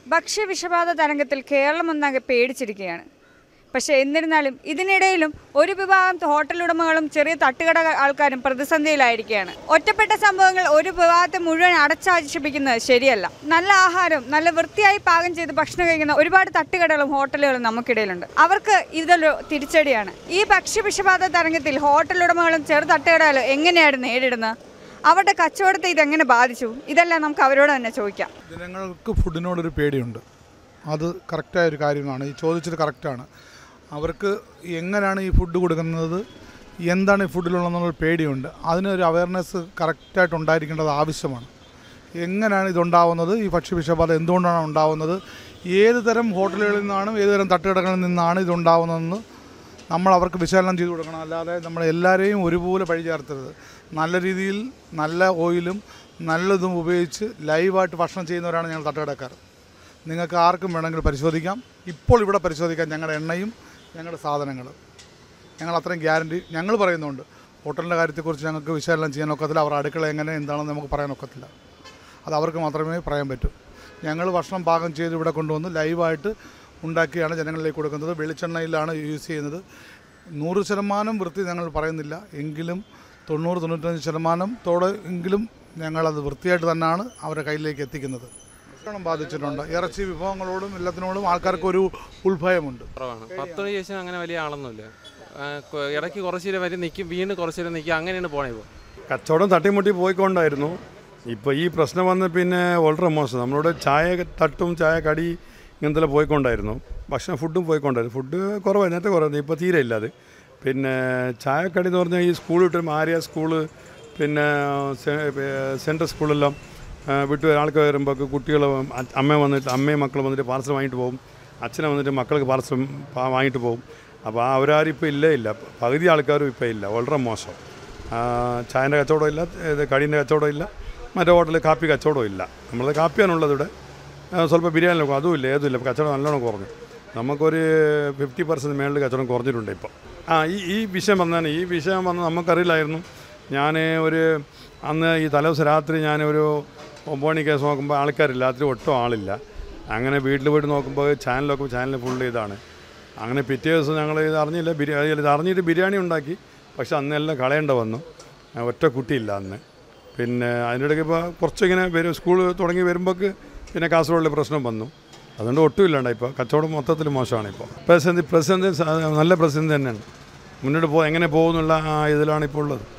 ഭക്ഷ്യവിഷബാധ തരംഗത്തിൽ കേരളം ഒന്നാകെ പേടിച്ചിരിക്കുകയാണ് പക്ഷേ എന്നിരുന്നാലും ഇതിനിടയിലും ഒരു വിഭാഗം ഹോട്ടൽ ഉടമകളും ചെറിയ തട്ടുകട ആൾക്കാരും പ്രതിസന്ധിയിലായിരിക്കുകയാണ് ഒറ്റപ്പെട്ട സംഭവങ്ങൾ ഒരു വിഭാഗത്തെ മുഴുവൻ അടച്ചാക്ഷേപിക്കുന്നത് ശരിയല്ല നല്ല ആഹാരം നല്ല വൃത്തിയായി പാകം ചെയ്ത് ഭക്ഷണം കഴിക്കുന്ന ഒരുപാട് തട്ടുകടകളും ഹോട്ടലുകളും നമുക്കിടയിലുണ്ട് അവർക്ക് ഇതൊരു തിരിച്ചടിയാണ് ഈ ഭക്ഷ്യവിഷബാധ തരംഗത്തിൽ ഹോട്ടൽ ഉടമകളും ചെറു തട്ടുകടകളും എങ്ങനെയാണ് നേരിടുന്നത് അവരുടെ കച്ചവടത്തെ ഇതെങ്ങനെ ബാധിച്ചു ഇതെല്ലാം നമുക്ക് അവരോട് തന്നെ ചോദിക്കാം ജനങ്ങൾക്ക് ഫുഡിനോടൊരു പേടിയുണ്ട് അത് കറക്റ്റായ ഒരു കാര്യമാണ് ഈ ചോദിച്ചത് കറക്റ്റാണ് അവർക്ക് എങ്ങനെയാണ് ഈ ഫുഡ് കൊടുക്കുന്നത് എന്താണ് ഈ ഫുഡിലുള്ളതെന്നുള്ള പേടിയുണ്ട് അതിനൊരു അവയർനെസ് കറക്റ്റായിട്ട് ഉണ്ടായിരിക്കേണ്ടത് ആവശ്യമാണ് എങ്ങനെയാണ് ഇതുണ്ടാവുന്നത് ഈ ഭക്ഷ്യവിഷബാധ എന്തുകൊണ്ടാണ് ഉണ്ടാവുന്നത് ഏത് തരം ഹോട്ടലുകളിൽ നിന്നാണ് ഏത് തരം തട്ടുകടകളിൽ നിന്നാണ് ഇതുണ്ടാവുന്നതെന്ന് നമ്മൾ അവർക്ക് വിശകലനം ചെയ്ത് കൊടുക്കണം അല്ലാതെ നമ്മൾ എല്ലാവരെയും ഒരുപോലെ പഴി ചേർത്തരുത് നല്ല രീതിയിൽ നല്ല ഓയിലും നല്ലതും ഉപയോഗിച്ച് ലൈവായിട്ട് ഭക്ഷണം ചെയ്യുന്നവരാണ് ഞങ്ങൾ തട്ടുകടക്കാർ നിങ്ങൾക്ക് ആർക്കും വേണമെങ്കിൽ പരിശോധിക്കാം ഇപ്പോൾ ഇവിടെ പരിശോധിക്കാം ഞങ്ങളുടെ എണ്ണയും ഞങ്ങളുടെ സാധനങ്ങൾ ഞങ്ങൾ അത്രയും ഗ്യാരണ്ടി ഞങ്ങൾ പറയുന്നുണ്ട് ഹോട്ടലിൻ്റെ കാര്യത്തെക്കുറിച്ച് ഞങ്ങൾക്ക് വിശകലനം ചെയ്യാൻ ഒക്കത്തില്ല അവർ അടുക്കള എങ്ങനെ എന്താണെന്ന് നമുക്ക് പറയാൻ ഒക്കത്തില്ല അത് അവർക്ക് മാത്രമേ പറയാൻ പറ്റൂ ഞങ്ങൾ ഭക്ഷണം പാകം ചെയ്ത് ഇവിടെ കൊണ്ടുവന്ന് ലൈവായിട്ട് ഉണ്ടാക്കിയാണ് ജനങ്ങളിലേക്ക് കൊടുക്കുന്നത് വെളിച്ചെണ്ണയിലാണ് യൂസ് ചെയ്യുന്നത് നൂറ് ശതമാനം വൃത്തി ഞങ്ങൾ പറയുന്നില്ല എങ്കിലും തൊണ്ണൂറ് തൊണ്ണൂറ്റഞ്ച് ശതമാനത്തോടെ എങ്കിലും ഞങ്ങളത് വൃത്തിയായിട്ട് തന്നെയാണ് അവരുടെ കയ്യിലേക്ക് എത്തിക്കുന്നത് ഭക്ഷണം ബാധിച്ചിട്ടുണ്ട് ഇറച്ചി വിഭവങ്ങളോടും എല്ലാത്തിനോടും ആൾക്കാർക്ക് ഒരു ഉത്ഭയമുണ്ട് കുറവാണ് പത്ത് മണി ശേഷം അങ്ങനെ വലിയ ആളൊന്നുമില്ല ആ, കൊ- ഇടയ്ക്ക് കുറച്ച് നേരം വരെ നിൽക്കും വീണ്ടും കുറച്ച് നേരം നിൽക്കും അങ്ങനെയാണ് പോണേ ഇപ്പോൾ കച്ചവടം തട്ടിമുട്ടി പോയിക്കൊണ്ടായിരുന്നു ഇപ്പോൾ ഈ പ്രശ്നം വന്ന് പിന്നെ വളരെ മോശം നമ്മളോട് ചായ തട്ടും ചായ കടി ഇങ്ങനത്തെ പോയിക്കൊണ്ടായിരുന്നു ഭക്ഷണം ഫുഡും പോയിക്കൊണ്ടായിരുന്നു ഫുഡ് കുറവാണ് നേരത്തെ കുറവായിരുന്നു ഇപ്പോൾ തീരെ ഇല്ല അത് പിന്നെ ചായക്കടി എന്ന് പറഞ്ഞാൽ ഈ സ്കൂൾ വിട്ട് ആര്യ സ്കൂള് പിന്നെ സെ- ഏ, സെൻട്രൽ സ്കൂളെല്ലാം ആ, വിട്ട് ആൾക്ക് വരുമ്പോൾ കുട്ടികൾ അമ്മ വന്നിട്ട് അമ്മയും മക്കളും വന്നിട്ട് പാർസൽ വാങ്ങിയിട്ട് പോകും അച്ഛനെ വന്നിട്ട് മക്കൾക്ക് പാർസൽ വാങ്ങിയിട്ട് പോകും അപ്പോൾ ആ അവരാരും ഇപ്പോൾ ഇല്ലേ ഇല്ല പകുതി ആൾക്കാരും ഇപ്പോൾ ഇല്ല വളരെ മോശം ആ, ചായൻ്റെ കച്ചവടം ഇല്ല ഇത് കടീൻ്റെ കച്ചവടം ഇല്ല മറ്റേ ഹോട്ടലിൽ കാപ്പി കച്ചവടം ഇല്ല നമ്മളത് കാപ്പിയാണുള്ളത് ഇവിടെ ആ, സ്വല്പം ബിരിയാണി നോക്കും അതും ഇല്ല ഏതും ഇല്ല കച്ചവടം നല്ലോണം കുറഞ്ഞു നമുക്കൊരു ഫിഫ്റ്റി പെർസെൻറ്റ് മേളിൽ കച്ചവടം കുറഞ്ഞിട്ടുണ്ട് ഇപ്പോൾ ആ ഈ ഈ വിഷയം വന്നതാണ് ഈ വിഷയം വന്ന് നമുക്കറിയില്ലായിരുന്നു ഞാൻ ഒരു അന്ന് ഈ തലേദിവസം രാത്രി ഞാനൊരു ഒമ്പത് മണി കേസ് നോക്കുമ്പോൾ ആൾക്കാരില്ല രാത്രി ഒട്ടും ആളില്ല അങ്ങനെ വീട്ടിൽ പോയിട്ട് നോക്കുമ്പോൾ ചാനലൊക്കെ ചാനൽ ഫുൾ ഇതാണ് അങ്ങനെ പിറ്റേ ദിവസം ഞങ്ങൾ ഇത് അറിഞ്ഞില്ല ബിരിയാണി ഇത് അറിഞ്ഞിട്ട് ബിരിയാണി ഉണ്ടാക്കി പക്ഷെ അന്നെല്ലാം കളയേണ്ട വന്നു ആ, ഒറ്റ കുട്ടിയില്ല അന്ന് പിന്നെ അതിനിടയ്ക്ക് ഇപ്പോൾ കുറച്ചിങ്ങനെ വരും സ്കൂൾ തുടങ്ങി വരുമ്പോൾക്ക് പിന്നെ കാസർഗോഡിൽ പ്രശ്നം വന്നു അതുകൊണ്ട് ഒട്ടും ഇല്ലാണ്ട് ഇപ്പോൾ കച്ചവടം മൊത്തത്തിൽ മോശമാണ് ഇപ്പോൾ പ്രതിസന്ധി പ്രതിസന്ധി സ- നല്ല പ്രതിസന്ധി തന്നെയാണ് മുന്നോട്ട് പോ എങ്ങനെ പോകുന്നുള്ള ആ ഇതിലാണ് ഇപ്പോൾ ഉള്ളത്